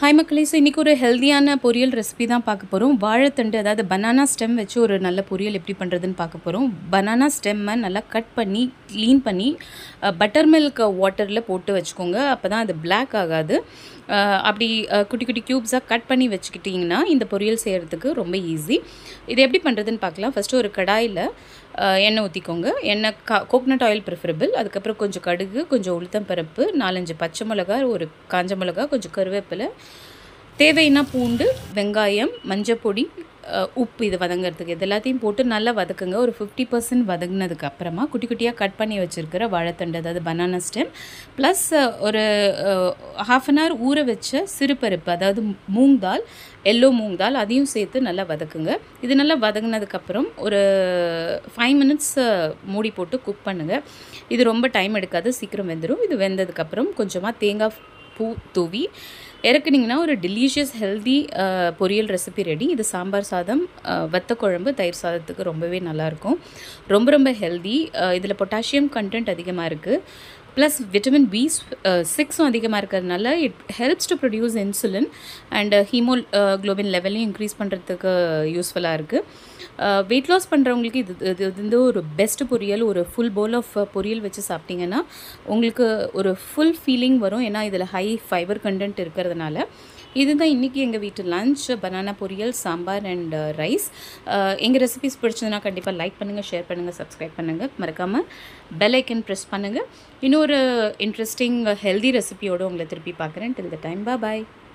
hi மக்களே so இன்றைக்கி ஒரு ஹெல்தியான பொரியல் ரெசிபி தான் பார்க்க போகிறோம் வாழைத்தண்டு அதாவது பனானா ஸ்டெம் வச்சு ஒரு நல்ல பொரியல் எப்படி பண்ணுறதுன்னு பார்க்க போகிறோம் பனானா ஸ்டெம்மை நல்லா கட் பண்ணி க்ளீன் பண்ணி பட்டர் மில்க் வாட்டரில் போட்டு வச்சுக்கோங்க அப்போ தான் அது பிளாக் ஆகாது அஹ், அப்படி அஹ், குட்டி குட்டி க்யூப்ஸாக கட் பண்ணி வச்சுக்கிட்டிங்கன்னா இந்த பொரியல் செய்கிறதுக்கு ரொம்ப ஈஸி இது எப்படி பண்ணுறதுன்னு பார்க்கலாம் ஃபஸ்ட்டு ஒரு கடாயில் அஹ், எண்ணெய் ஊற்றிக்கோங்க எண்ணெய் கா கோகனட் ஆயில் ப்ரிஃபரபிள் அதுக்கப்புறம் கொஞ்சம் கடுகு கொஞ்சம் உளுத்தம் பருப்பு நாலஞ்சு பச்சை மிளகா ஒரு காஞ்ச மிளகா கொஞ்சம் கருவேப்பிலை தேவைன்னா பூண்டு வெங்காயம் மஞ்சப்பொடி அஹ், உப்பு இது வதங்கிறதுக்கு இது எல்லாத்தையும் போட்டு நல்லா வதக்குங்க ஒரு ஃபிஃப்டி பர்சன்ட் வதங்கினதுக்கு அப்புறமா குட்டி குட்டியாக கட் பண்ணி வச்சுருக்கிற வாழைத்தண்டு அதாவது பனானா ஸ்டெம் ப்ளஸ் ஒரு ஹாஃப் அன் ஹவர் ஊற வச்ச சிறுபருப்பு அதாவது மூங் தால் எல்லோ மூங் தால் அதையும் சேர்த்து நல்லா வதக்குங்க இது நல்லா வதங்கினதுக்கப்புறம் ஒரு ஃபைவ் மினிட்ஸ் மூடி போட்டு குக் பண்ணுங்கள் இது ரொம்ப டைம் எடுக்காது சீக்கிரம் வெந்துடும் இது வெந்ததுக்கப்புறம் கொஞ்சமாக தேங்காய் பூ தூவி இறக்குனீங்கன்னா ஒரு delicious healthy poriyal recipe ready இது சாம்பார் சாதம் அஹ், வத்த குழம்பு தயிர் சாதத்துக்கு ரொம்பவே நல்லாயிருக்கும் ரொம்ப ரொம்ப ஹெல்தி இதில் பொட்டாசியம் கண்டென்ட் அதிகமாக இருக்குது ப்ளஸ் விட்டமின் பி சிக்ஸும் அதிகமாக இருக்கிறதுனால it helps to produce insulin and haemoglobin லெவலையும் இன்க்ரீஸ் பண்ணுறதுக்கு யூஸ்ஃபுல்லாக இருக்குது வெயிட் லாஸ் பண்ணுறவங்களுக்கு இது இது இது வந்து ஒரு பெஸ்ட் பொரியல் ஒரு ஃபுல் bowl ஆஃப் பொரியல் வச்சு சாப்பிட்டீங்கன்னா உங்களுக்கு ஒரு ஃபுல் ஃபீலிங் வரும் ஏன்னா இதில் ஹை ஃபைபர் கண்டென்ட் இருக்கிறதுனால இதுதான் இன்றைக்கி எங்கள் வீட்டு lunch banana poriyal sambar and rice எங்கள் ரெசிபிஸ் பிடிச்சதுன்னா கண்டிப்பாக லைக் பண்ணுங்கள் ஷேர் பண்ணுங்கள் சப்ஸ்கிரைப் பண்ணுங்கள் மறக்காமல் பெல் ஐக்கன் ப்ரெஸ் பண்ணுங்கள் இன்னொரு இன்ட்ரெஸ்டிங் ஹெல்தி ரெசிபியோடு உங்களை திருப்பி பார்க்குறேன் டில் த டைம் பா பாய்